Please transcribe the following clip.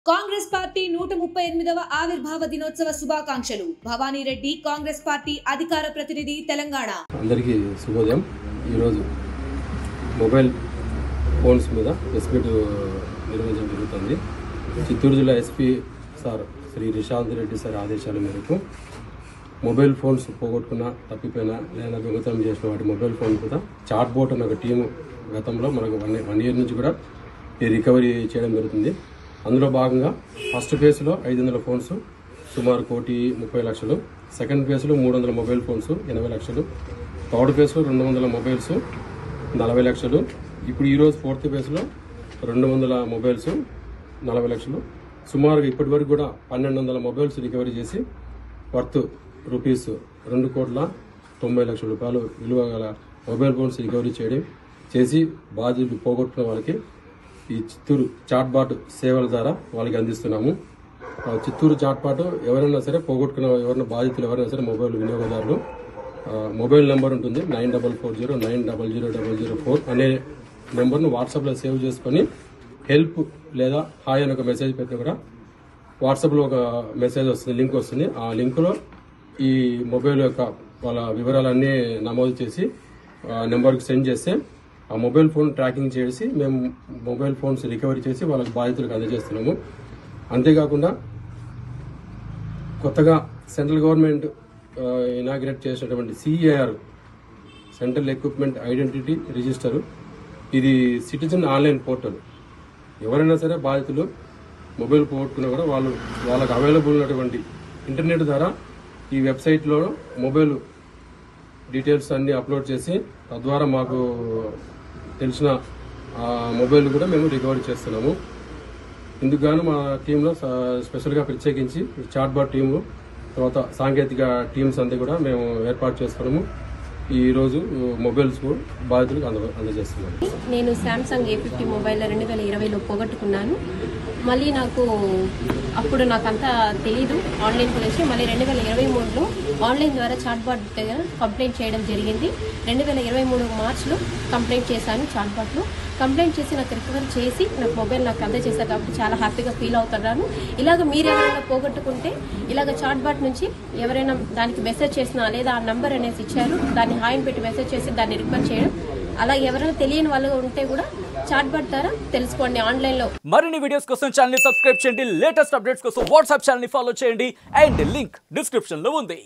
Congress party నూట ముప్పై ఎనిమిదవ ఆవిర్భావ దినోత్సవ శుభాకాంక్షలు భవానీ రెడ్డి కాంగ్రెస్ పార్టీ అధికార ప్రతినిధి తెలంగాణ అందరికీ శుభోదయం ఈరోజు మొబైల్ ఫోన్స్ మీద ఎస్పీట్ నిర్వహించడం జరుగుతుంది చిత్తూరు జిల్లా SP sir Shri Nishant Reddy sir ఆదేశాల మేరకు మొబైల్ ఫోన్స్ పోగొట్టుకున్న తప్పిపోయిన లేదా దొంగతనం చేసిన వాటి మొబైల్ ఫోన్ కూడా చాట్ బోట్ అనే ఒక టీము గతంలో మనకు వన్ వన్ ఇయర్ నుంచి కూడా ఈ రికవరీ చేయడం జరుగుతుంది అందులో భాగంగా ఫస్ట్ ఫేజ్లో ఐదు వందల ఫోన్స్ సుమారు కోటి ముప్పై లక్షలు సెకండ్ ఫేజ్లో మూడు వందల మొబైల్ ఫోన్స్ ఎనభై లక్షలు థర్డ్ ఫేజ్లో రెండు వందల మొబైల్స్ నలభై లక్షలు ఇప్పుడు ఈరోజు ఫోర్త్ ఫేజ్లో రెండు వందల మొబైల్స్ నలభై లక్షలు సుమారుగా ఇప్పటి వరకు కూడా పన్నెండు వందల మొబైల్స్ రికవరీ చేసి వర్త్ రూపీస్ రెండు కోట్ల తొంభై లక్షల రూపాయలు విలువ గల మొబైల్ ఫోన్స్ రికవరీ చేయడం చేసి బాధ్యతలు పోగొట్టుకున్న వాళ్ళకి ఈ చిత్తూరు చాట్బాట్ సేవల ద్వారా వాళ్ళకి అందిస్తున్నాము ఆ చిత్తూరు చాట్బాట్ ఎవరైనా సరే పోగొట్టుకున్న ఎవరైనా బాధితులు ఎవరైనా సరే మొబైల్ వినియోగదారులు ఆ, మొబైల్ నెంబర్ ఉంటుంది nine double four zero nine double zero double zero four అనే నెంబర్ను వాట్సాప్లో సేవ్ చేసుకొని హెల్ప్ లేదా హాయ్ అని ఒక మెసేజ్ పెట్టినా కూడా వాట్సాప్లో ఒక మెసేజ్ వస్తుంది లింక్ వస్తుంది ఆ లింక్లో ఈ మొబైల్ యొక్క వాళ్ళ వివరాలన్నీ నమోదు చేసి ఆ నెంబర్కి సెండ్ చేస్తే ఆ మొబైల్ ఫోన్ ట్రాకింగ్ చేసి మేము మొబైల్ ఫోన్స్ రికవరీ చేసి వాళ్ళకి బాధితులకు అందజేస్తున్నాము అంతేకాకుండా కొత్తగా సెంట్రల్ గవర్నమెంట్ ఇనాగ్రేట్ చేసినటువంటి CEIR central equipment identity register ఇది సిటిజన్ ఆన్లైన్ పోర్టల్ ఎవరైనా సరే బాధితులు మొబైల్ పోగొట్టుకున్నా కూడా వాళ్ళు వాళ్ళకి అవైలబుల్ ఉన్నటువంటి ఇంటర్నెట్ ద్వారా ఈ వెబ్సైట్లో మొబైల్ డీటెయిల్స్ అన్ని అప్లోడ్ చేసి తద్వారా మాకు తెలిసిన ఆ మొబైల్ కూడా మేము రికవరీ చేస్తున్నాము ఇందుకు గాను మా టీంలో స- స్పెషల్గా ప్రత్యేకించి చాట్బాట్ టీము తర్వాత సాంకేతిక టీమ్స్ అంతా కూడా మేము ఏర్పాటు చేసుకున్నాము ఈ రోజు మొబైల్స్ కూడా బాధితులకు అంద అందజేస్తున్నాము నేను శాంసంగ్ ఏ ఫిఫ్టీ మొబైల్ రెండు వేల ఇరవైలో పోగొట్టుకున్నాను మళ్ళీ నాకు అప్పుడు నాకు అంతా తెలీదు ఆన్లైన్ గురించి మళ్ళీ రెండు వేల ఇరవై మూడులో ఆన్లైన్ ద్వారా చాట్బాట్ దగ్గర కంప్లైంట్ చేయడం జరిగింది రెండు వేల ఇరవై మూడు మార్చ్లో కంప్లైంట్ చేశాను చాట్బాట్లో కంప్లైంట్ చేసి నాకు రికవర్ చేసి నాకు మొబైల్ నాకు అందజేశారు కాబట్టి చాలా హ్యాపీగా ఫీల్ అవుతున్నాను ఇలాగ మీరు ఎవరైనా పోగొట్టుకుంటే ఇలాగ చాట్బాట్ నుంచి ఎవరైనా దానికి మెసేజ్ చేసినా లేదా ఆ నంబర్ అనేసి ఇచ్చారు దాన్ని హాయిని పెట్టి మెసేజ్ చేసి దాన్ని రిక్వెస్ట్ చేయడం అలా ఎవరైనా తెలియని వాళ్ళు ఉంటే కూడా చాట్బాట్ ద్వారా తెలుసుకోండి ఆన్లైన్లో మరిన్ని వీడియోస్ కోసం ఛానల్ ని సబ్స్క్రైబ్ చేయండి లేటెస్ట్ అప్డేట్స్ కోసం వాట్సాప్ ఛానల్ ని ఫాలో చేయండి అండ్ లింక్ డిస్క్రిప్షన్ లో ఉంది